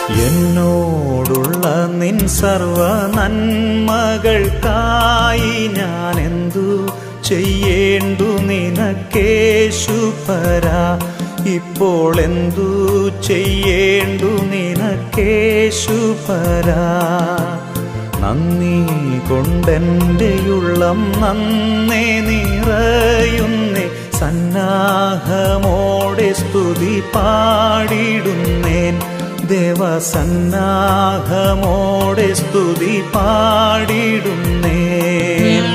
എന്നോടുള്ള നിൻ സർവ നന്മകൾക്കായി ഞാൻ എന്തു ചെയ്യേണ്ടു നിനക്കേശുപര ഇപ്പോൾ എന്തു ചെയ്യേണ്ടു നിനക്കേശുപര നന്ദി കൊണ്ടെൻ്റെയുള്ളം നന്നേ നിറയുന്നേ സന്നാഹമോടെ സ്തുതി പാടിടുന്നേൻ ദേവസന്നാഹമോടെ സ്തുതി പാടിടുന്നേൻ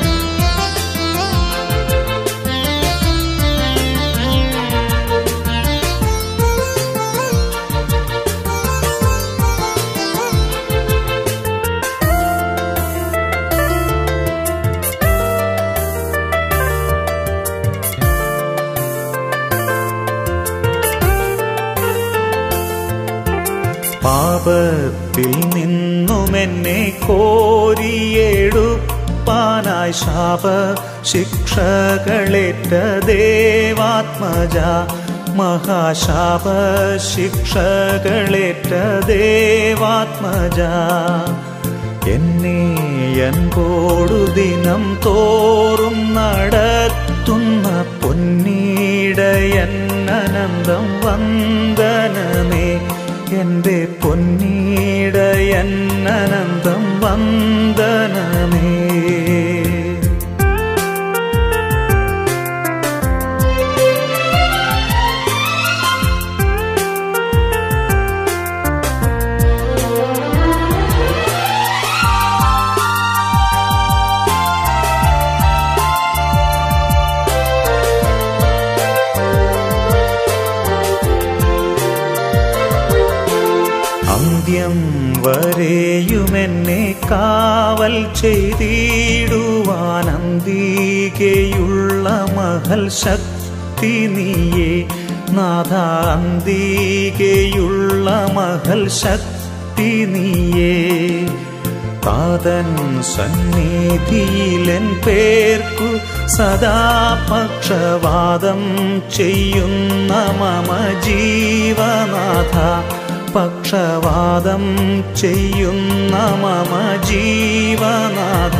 പാപത്തിൽ നിന്നും എന്നെ കോരിയെടുപ്പാനായി ശാപ ശിക്ഷകളേറ്റ ദേവാത്മജ മഹാശാപ ശിക്ഷകളേറ്റ ദേവാത്മജ എന്നെ അൻപോടു ദിനം തോറും നടത്തുന്ന പൊന്നീടയൻ അനന്തം വന്ദനമേ എന്റെ പൊന്നീടയൻ അനന്തം വന്ദനമേ അന്ത്യം വരെയുമെന്നെ കാവൽ ചെയ്തിടുവാൻ അന്തികയുള്ള മഹൽ ശക്തി നീയേ നാഥ അന്തികയുള്ള മഹൽ ശക്തി നീയേ താതൻ സന്നിധിയിലെൻ പേർക്കു സദാ പക്ഷവാദം ചെയ്യുന്ന മമ ജീവനാഥ പക്ഷവാദം ചെയ്യുന്ന മമ ജീവനാഥ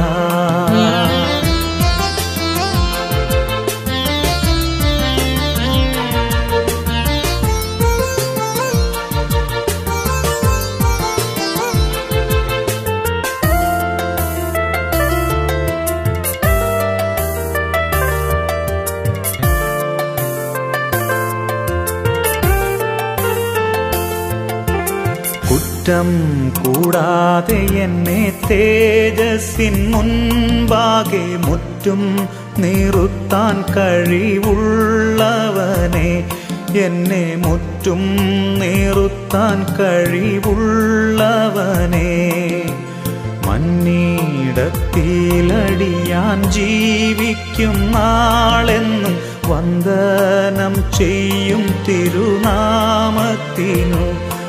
കുറ്റം കൂടാതെ എന്നെ തേജസ്സിൻ മുൻപാകെ മുറ്റും നിറുത്താൻ കഴിവുള്ളവനെ എന്നെ മുറ്റും നിറുത്താൻ കഴിവുള്ളവനെ മന്നീടത്തിലടിയാൻ ജീവിക്കും നാളെന്നും വന്ദനം ചെയ്യും തിരുനാമത്തിനു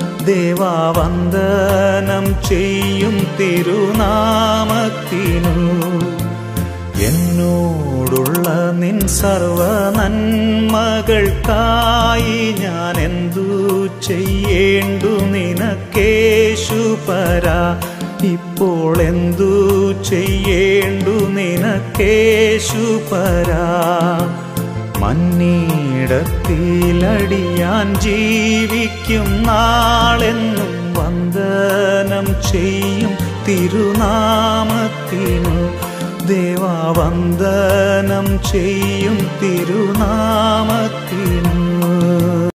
ദേവാവന്ദനം ചെയ്യും തിരുനാമത്തിനു എന്നോടുള്ള നിൻ സർവ നന്മകൾക്കായി ഞാൻ എന്തു ചെയ്യേണ്ടു നിനക്കേശുപര ഇപ്പോൾ എന്തു ചെയ്യേണ്ടു നിനക്കേശുപര മന്നീടത്തിലടിയാൻ ജീവിക്കും നാളെന്നും വന്ദനം ചെയ്യും തിരുനാമത്തിനു ദേവാവന്ദനം ചെയ്യും തിരുനാമത്തിനു